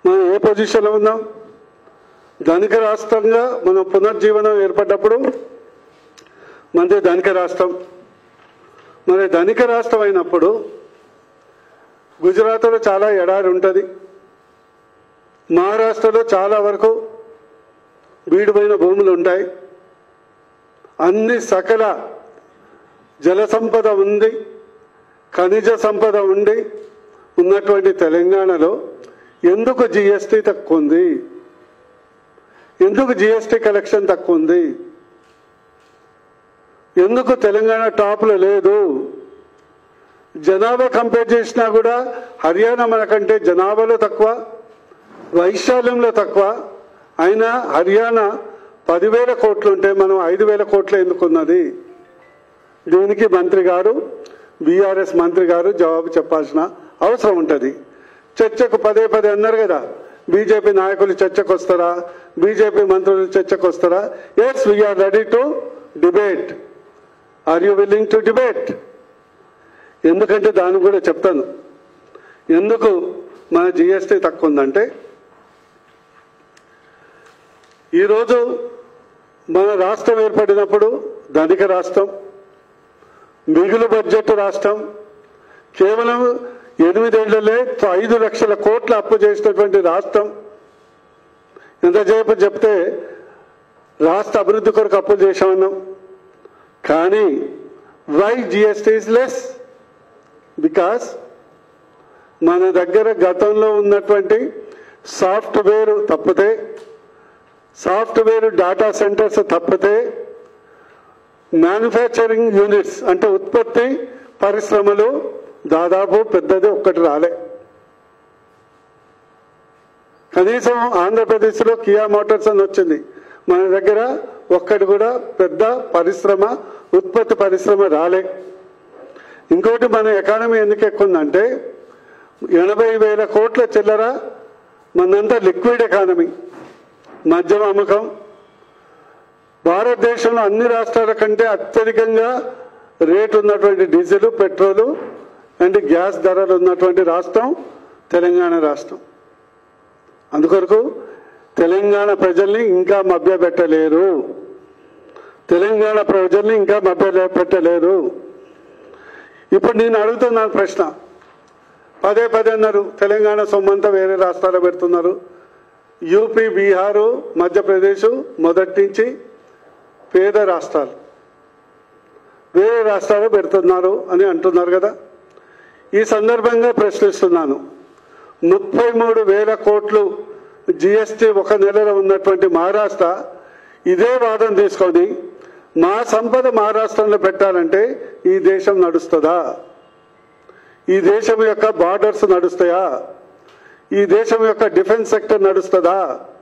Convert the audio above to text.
మనం ఏ పొజిషన్లో ఉన్నాం ధనిక రాష్ట్రంగా మనం పునర్జీవనం ఏర్పడ్డప్పుడు మనది ధనిక రాష్ట్రం మరి ధనిక రాష్ట్రం అయినప్పుడు గుజరాత్లో చాలా ఎడారి ఉంటుంది మహారాష్ట్రలో చాలా వరకు బీడుపోయిన భూములు ఉంటాయి అన్ని సకల జల సంపద ఉంది ఖనిజ సంపద ఉండి ఉన్నటువంటి తెలంగాణలో ఎందుకు జిఎస్టీ తక్కువ ఉంది ఎందుకు జిఎస్టీ కలెక్షన్ తక్కువ ఉంది ఎందుకు తెలంగాణ టాప్లో లేదు జనాభా కంపేర్ చేసినా కూడా హర్యానా మనకంటే జనాభాలో తక్కువ వైశాల్యంలో తక్కువ అయినా హర్యానా పదివేల కోట్లు ఉంటే మనం ఐదు వేల కోట్లు ఎందుకున్నది దీనికి మంత్రి గారు బీఆర్ఎస్ మంత్రి గారు జవాబు చెప్పాల్సిన అవసరం ఉంటుంది చర్చకు పదే పదే అన్నారు కదా బీజేపీ నాయకులు చర్చకు వస్తారా బీజేపీ మంత్రులు చర్చకు వస్తారా yes we're ready to debate are you willing to debate ఎందుకంటే దాన్ని కూడా చెప్తాను ఎందుకు మన జిఎస్టీ తక్కువ ఉందంటే ఈరోజు మన రాష్ట్రం ఏర్పడినప్పుడు ధనిక రాష్ట్రం మిగులు బడ్జెట్ రాష్ట్రం కేవలం ఎనిమిదేళ్లలే ఐదు లక్షల కోట్ల అప్పు చేసినటువంటి రాష్ట్రం ఎంతసేపు చెప్తే రాష్ట్ర అభివృద్ధి కొరకు అప్పులు చేశామన్నాం కానీ why GST is less because మన దగ్గర గతంలో ఉన్నటువంటి సాఫ్ట్వేర్ తప్పితే సాఫ్ట్వేర్ డాటా సెంటర్స్ తప్పితే మ్యానుఫ్యాక్చరింగ్ యూనిట్స్ అంటే ఉత్పత్తి పరిశ్రమలు దాదాపు పెద్దది ఒక్కటి రాలే కనీసం ఆంధ్రప్రదేశ్లో కియా మోటార్స్ అని వచ్చింది మన దగ్గర ఒక్కటి కూడా పెద్ద పరిశ్రమ ఉత్పత్తి పరిశ్రమ రాలే ఇంకోటి మన ఎకానమీ ఎందుకు ఎక్కువ ఉందంటే ఎనభై వేల కోట్ల చిల్లర మనంతా లిక్విడ్ ఎకానమీ మద్యం అమ్మకం భారతదేశంలో అన్ని రాష్ట్రాల కంటే అత్యధికంగా రేటు ఉన్నటువంటి డీజిల్ పెట్రోలు అండ్ గ్యాస్ ధరలు ఉన్నటువంటి రాష్ట్రం తెలంగాణ రాష్ట్రం అందుకొరకు తెలంగాణ ప్రజల్ని ఇంకా మభ్యపెట్టలేరు తెలంగాణ ప్రజల్ని ఇంకా మభ్య పెట్టలేరు ఇప్పుడు నేను అడుగుతున్నాను ప్రశ్న పదే పదే అన్నారు తెలంగాణ సొమ్మంతా వేరే రాష్ట్రాలు పెడుతున్నారు యూపీ బీహారు మధ్యప్రదేశ్ మొదటి నుంచి పేద రాష్ట్రాలు వేరే రాష్ట్రాలు పెడుతున్నారు అని అంటున్నారు కదా ఈ సందర్భంగా ప్రశ్నిస్తున్నాను ముప్పై మూడు వేల కోట్లు జిఎస్టీ ఒక నెలలో ఉన్నటువంటి మహారాష్ట్ర ఇదే వాదన తీసుకొని మా సంపద మహారాష్ట్రంలో పెట్టాలంటే ఈ దేశం నడుస్తుందా ఈ దేశం యొక్క బార్డర్స్ నడుస్తాయా ఈ దేశం యొక్క డిఫెన్స్ సెక్టర్ నడుస్తుందా